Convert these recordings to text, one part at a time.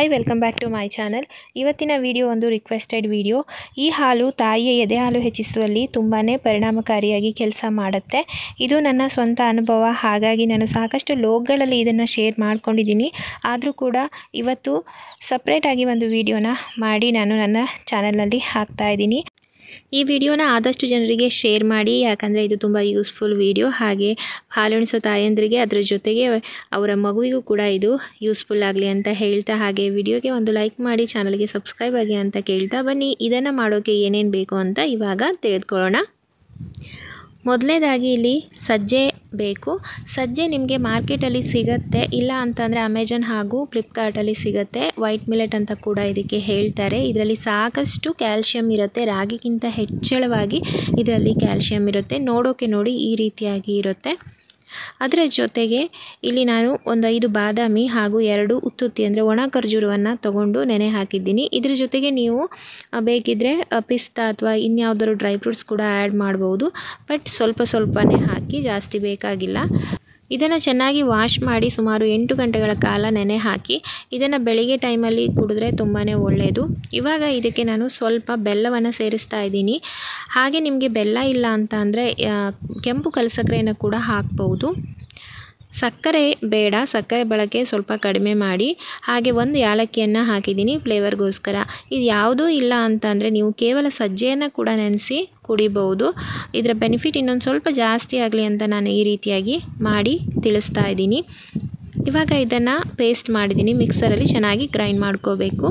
hi welcome back to my channel ಇವತ್ತಿನ video ಒಂದು requested video ಈ ಹಾಲು ತಾಯಿಯ ಎದೆ ಹಾಲು ಹೆಚ್ಚಿಸುವಲ್ಲಿ ತುಂಬಾ ಪರಿಣಾಮಕಾರಿಯಾಗಿ ಕೆಲಸ ಮಾಡುತ್ತೆ ಇದು ನನ್ನ ಸ್ವಂತ ಅನುಭವ ಹಾಗಾಗಿ ನಾನು ಸಾಕಷ್ಟು ಲೋಗ್ಗಳಲ್ಲಿ ಇದನ್ನು ಶೇರ್ ಮಾಡ್ಕೊಂಡಿದ್ದೀನಿ ಆದರೂ ಕೂಡ ಇವತ್ತು ಸಪ್ರೇಟಾಗಿ ಒಂದು ವಿಡಿಯೋನ ಮಾಡಿ ನಾನು ನನ್ನ ಚಾನಲ್ನಲ್ಲಿ ಹಾಕ್ತಾ ಇದ್ದೀನಿ ಈ ವಿಡಿಯೋನ ಆದಷ್ಟು ಜನರಿಗೆ ಶೇರ್ ಮಾಡಿ ಯಾಕಂದರೆ ಇದು ತುಂಬ ಯೂಸ್ಫುಲ್ ವಿಡಿಯೋ ಹಾಗೆ ಹಾಲುಣಿಸೋ ತಾಯಂದ್ರಿಗೆ ಅದರ ಜೊತೆಗೆ ಅವರ ಮಗುವಿಗೂ ಕೂಡ ಇದು ಯೂಸ್ಫುಲ್ ಆಗಲಿ ಅಂತ ಹೇಳ್ತಾ ಹಾಗೆ ವಿಡಿಯೋಗೆ ಒಂದು ಲೈಕ್ ಮಾಡಿ ಚಾನಲ್ಗೆ ಸಬ್ಸ್ಕ್ರೈಬ್ ಆಗಿ ಅಂತ ಕೇಳ್ತಾ ಬನ್ನಿ ಇದನ್ನು ಮಾಡೋಕ್ಕೆ ಏನೇನು ಬೇಕು ಅಂತ ಇವಾಗ ತಿಳಿದುಕೊಳ್ಳೋಣ ಮೊದಲನೇದಾಗಿ ಇಲ್ಲಿ ಸಜ್ಜೆ ಬೇಕು ಸಜ್ಜೆ ನಿಮಗೆ ಮಾರ್ಕೆಟಲ್ಲಿ ಸಿಗುತ್ತೆ ಇಲ್ಲ ಅಂತಂದರೆ ಅಮೆಜಾನ್ ಹಾಗೂ ಫ್ಲಿಪ್ಕಾರ್ಟಲ್ಲಿ ಸಿಗುತ್ತೆ ವೈಟ್ ಮಿಲೆಟ್ ಅಂತ ಕೂಡ ಇದಕ್ಕೆ ಹೇಳ್ತಾರೆ ಇದರಲ್ಲಿ ಸಾಕಷ್ಟು ಕ್ಯಾಲ್ಶಿಯಂ ಇರುತ್ತೆ ರಾಗಿಗಿಂತ ಹೆಚ್ಚಳವಾಗಿ ಇದರಲ್ಲಿ ಕ್ಯಾಲ್ಶಿಯಂ ಇರುತ್ತೆ ನೋಡೋಕೆ ನೋಡಿ ಈ ರೀತಿಯಾಗಿ ಇರುತ್ತೆ ಅದರ ಜೊತೆಗೆ ಇಲ್ಲಿ ನಾನು ಒಂದು ಐದು ಬಾದಾಮಿ ಹಾಗೂ ಎರಡು ಉತ್ತುತ್ತಿ ಅಂದರೆ ಒಣ ಖರ್ಜೂರವನ್ನು ತಗೊಂಡು ನೆನೆ ಹಾಕಿದ್ದೀನಿ ಇದ್ರ ಜೊತೆಗೆ ನೀವು ಬೇಕಿದ್ದರೆ ಪಿಸ್ತಾ ಅಥವಾ ಇನ್ಯಾವುದಾದ್ರು ಡ್ರೈ ಫ್ರೂಟ್ಸ್ ಕೂಡ ಆ್ಯಡ್ ಮಾಡ್ಬೋದು ಬಟ್ ಸ್ವಲ್ಪ ಸ್ವಲ್ಪನೇ ಹಾಕಿ ಜಾಸ್ತಿ ಬೇಕಾಗಿಲ್ಲ ಇದನ್ನು ಚೆನ್ನಾಗಿ ವಾಶ್ ಮಾಡಿ ಸುಮಾರು ಎಂಟು ಗಂಟೆಗಳ ಕಾಲ ನೆನೆ ಹಾಕಿ ಇದನ್ನು ಬೆಳಿಗ್ಗೆ ಟೈಮಲ್ಲಿ ಕುಡಿದ್ರೆ ತುಂಬಾ ಒಳ್ಳೆಯದು ಇವಾಗ ಇದಕ್ಕೆ ನಾನು ಸ್ವಲ್ಪ ಬೆಲ್ಲವನ್ನು ಸೇರಿಸ್ತಾ ಇದ್ದೀನಿ ಹಾಗೆ ನಿಮಗೆ ಬೆಲ್ಲ ಇಲ್ಲ ಅಂತ ಅಂದರೆ ಕೆಂಪು ಕಲಸಕ್ಕರೆಯನ್ನು ಕೂಡ ಹಾಕ್ಬೋದು ಸಕ್ಕರೆ ಬೇಡ ಸಕ್ಕರೆ ಬಳಕೆ ಸ್ವಲ್ಪ ಕಡಿಮೆ ಮಾಡಿ ಹಾಗೆ ಒಂದು ಯಾಲಕ್ಕಿಯನ್ನು ಹಾಕಿದ್ದೀನಿ ಫ್ಲೇವರ್ಗೋಸ್ಕರ ಇದು ಯಾವುದೂ ಇಲ್ಲ ಅಂತಂದರೆ ನೀವು ಕೇವಲ ಸಜ್ಜೆಯನ್ನು ಕೂಡ ನೆನೆಸಿ ಕುಡಿಬೋದು ಇದರ ಬೆನಿಫಿಟ್ ಇನ್ನೊಂದು ಸ್ವಲ್ಪ ಜಾಸ್ತಿ ಆಗಲಿ ಅಂತ ನಾನು ಈ ರೀತಿಯಾಗಿ ಮಾಡಿ ತಿಳಿಸ್ತಾ ಇದ್ದೀನಿ ಇವಾಗ ಇದನ್ನು ಪೇಸ್ಟ್ ಮಾಡಿದ್ದೀನಿ ಮಿಕ್ಸರಲ್ಲಿ ಚೆನ್ನಾಗಿ ಗ್ರೈಂಡ್ ಮಾಡ್ಕೋಬೇಕು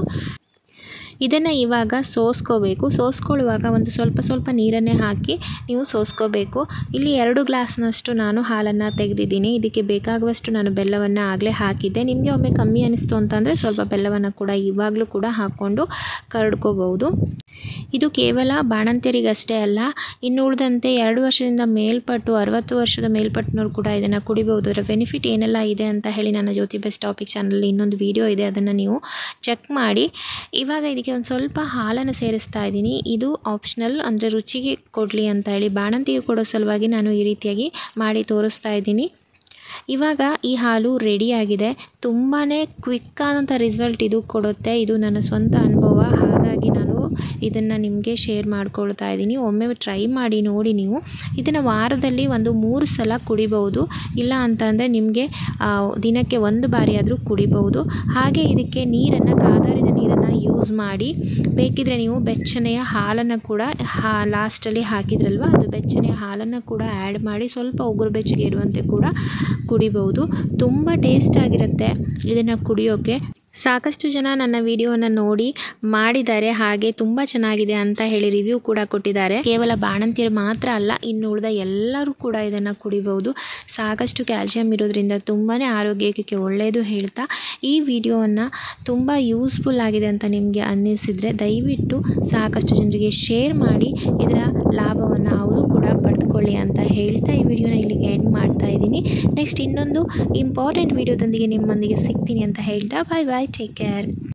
ಇದನ್ನು ಇವಾಗ ಸೋಸ್ಕೋಬೇಕು ಸೋಸ್ಕೊಳ್ಳುವಾಗ ಒಂದು ಸ್ವಲ್ಪ ಸ್ವಲ್ಪ ನೀರನ್ನೇ ಹಾಕಿ ನೀವು ಸೋಸ್ಕೋಬೇಕು ಇಲ್ಲಿ ಎರಡು ಗ್ಲಾಸ್ನಷ್ಟು ನಾನು ಹಾಲನ್ನು ತೆಗೆದಿದ್ದೀನಿ ಇದಕ್ಕೆ ಬೇಕಾಗುವಷ್ಟು ನಾನು ಬೆಲ್ಲವನ್ನು ಆಗಲೇ ಹಾಕಿದ್ದೆ ನಿಮಗೆ ಒಮ್ಮೆ ಕಮ್ಮಿ ಅನಿಸ್ತು ಅಂತಂದರೆ ಸ್ವಲ್ಪ ಬೆಲ್ಲವನ್ನು ಕೂಡ ಇವಾಗಲೂ ಕೂಡ ಹಾಕ್ಕೊಂಡು ಕರಡ್ಕೋಬಹುದು ಇದು ಕೇವಲ ಬಾಣಂತಿಯರಿಗಷ್ಟೇ ಅಲ್ಲ ಇನ್ನು ಉಳಿದಂತೆ ಎರಡು ವರ್ಷದಿಂದ ಮೇಲ್ಪಟ್ಟು ಅರವತ್ತು ವರ್ಷದ ಮೇಲ್ಪಟ್ಟಿನವ್ರು ಕೂಡ ಇದನ್ನು ಕುಡಿಬಹುದು ಅದರ ಬೆನಿಫಿಟ್ ಏನೆಲ್ಲ ಇದೆ ಅಂತ ಹೇಳಿ ನನ್ನ ಜ್ಯೋತಿ ಬೆಸ್ಟ್ ಟಾಪಿಕ್ ಚಾನಲಲ್ಲಿ ಇನ್ನೊಂದು ವಿಡಿಯೋ ಇದೆ ಅದನ್ನು ನೀವು ಚೆಕ್ ಮಾಡಿ ಇವಾಗ ಇದಕ್ಕೆ ಒಂದು ಸ್ವಲ್ಪ ಹಾಲನ್ನು ಸೇರಿಸ್ತಾ ಇದ್ದೀನಿ ಇದು ಆಪ್ಷನಲ್ ಅಂದರೆ ರುಚಿಗೆ ಕೊಡಲಿ ಅಂತ ಹೇಳಿ ಬಾಣಂತಿಗೆ ಕೊಡೋ ಸಲುವಾಗಿ ನಾನು ಈ ರೀತಿಯಾಗಿ ಮಾಡಿ ತೋರಿಸ್ತಾ ಇದ್ದೀನಿ ಇವಾಗ ಈ ಹಾಲು ರೆಡಿಯಾಗಿದೆ ತುಂಬಾ ಕ್ವಿಕ್ ಆದಂಥ ರಿಸಲ್ಟ್ ಇದು ಕೊಡುತ್ತೆ ಇದು ನನ್ನ ಸ್ವಂತ ಅನುಭವ ಹಾಗಾಗಿ ನಾನು ಇದನ್ನು ನಿಮಗೆ ಶೇರ್ ಮಾಡ್ಕೊಳ್ತಾ ಇದ್ದೀನಿ ಒಮ್ಮೆ ಟ್ರೈ ಮಾಡಿ ನೋಡಿ ನೀವು ಇದನ್ನು ವಾರದಲ್ಲಿ ಒಂದು ಮೂರು ಸಲ ಕುಡಿಬಹುದು ಇಲ್ಲ ಅಂತಂದರೆ ನಿಮಗೆ ದಿನಕ್ಕೆ ಒಂದು ಬಾರಿ ಆದರೂ ಕುಡಿಬಹುದು ಹಾಗೆ ಇದಕ್ಕೆ ನೀರನ್ನು ಕಾದಾರಿದ ನೀರನ್ನು ಯೂಸ್ ಮಾಡಿ ಬೇಕಿದ್ರೆ ನೀವು ಬೆಚ್ಚನೆಯ ಹಾಲನ್ನು ಕೂಡ ಹಾ ಲಾಸ್ಟಲ್ಲಿ ಹಾಕಿದ್ರಲ್ವ ಅದು ಬೆಚ್ಚನೆಯ ಹಾಲನ್ನು ಕೂಡ ಆ್ಯಡ್ ಮಾಡಿ ಸ್ವಲ್ಪ ಉಗುರು ಬೆಚ್ಚಗೆ ಇರುವಂತೆ ಕೂಡ ಕುಡಿಬಹುದು ತುಂಬ ಟೇಸ್ಟಾಗಿರುತ್ತೆ ಇದನ್ನು ಕುಡಿಯೋಕ್ಕೆ ಸಾಕಷ್ಟು ಜನ ನನ್ನ ವಿಡಿಯೋನ ನೋಡಿ ಮಾಡಿದ್ದಾರೆ ಹಾಗೆ ತುಂಬ ಚೆನ್ನಾಗಿದೆ ಅಂತ ಹೇಳಿ ರಿವ್ಯೂ ಕೂಡ ಕೊಟ್ಟಿದ್ದಾರೆ ಕೇವಲ ಬಾಣಂತಿಯರು ಮಾತ್ರ ಅಲ್ಲ ಇನ್ನು ಉಳಿದ ಎಲ್ಲರೂ ಕೂಡ ಇದನ್ನು ಕುಡಿಬಹುದು ಸಾಕಷ್ಟು ಕ್ಯಾಲ್ಶಿಯಂ ಇರೋದ್ರಿಂದ ತುಂಬಾ ಆರೋಗ್ಯಕ್ಕೆ ಒಳ್ಳೆಯದು ಹೇಳ್ತಾ ಈ ವಿಡಿಯೋವನ್ನು ತುಂಬ ಯೂಸ್ಫುಲ್ ಆಗಿದೆ ಅಂತ ನಿಮಗೆ ಅನ್ನಿಸಿದರೆ ದಯವಿಟ್ಟು ಸಾಕಷ್ಟು ಜನರಿಗೆ ಶೇರ್ ಮಾಡಿ ಇದರ ಲಾಭವನ್ನು ಅವರು ಕೂಡ ಪಡೆದುಕೊಳ್ಳಿ ಅಂತ ಹೇಳ್ತಾ ಈ ವಿಡಿಯೋನ ಇಲ್ಲಿಗೆ ಎಂಡ್ ಮಾಡ್ತಾ ಇದ್ದೀನಿ ನೆಕ್ಸ್ಟ್ ಇನ್ನೊಂದು ಇಂಪಾರ್ಟೆಂಟ್ ವಿಡಿಯೋದೊಂದಿಗೆ ನಿಮ್ಮೊಂದಿಗೆ ಸಿಗ್ತೀನಿ ಅಂತ ಹೇಳ್ತಾ ಬಾಯ್ ಬಾಯ್ ಟೇಕ್ ಕೇರ್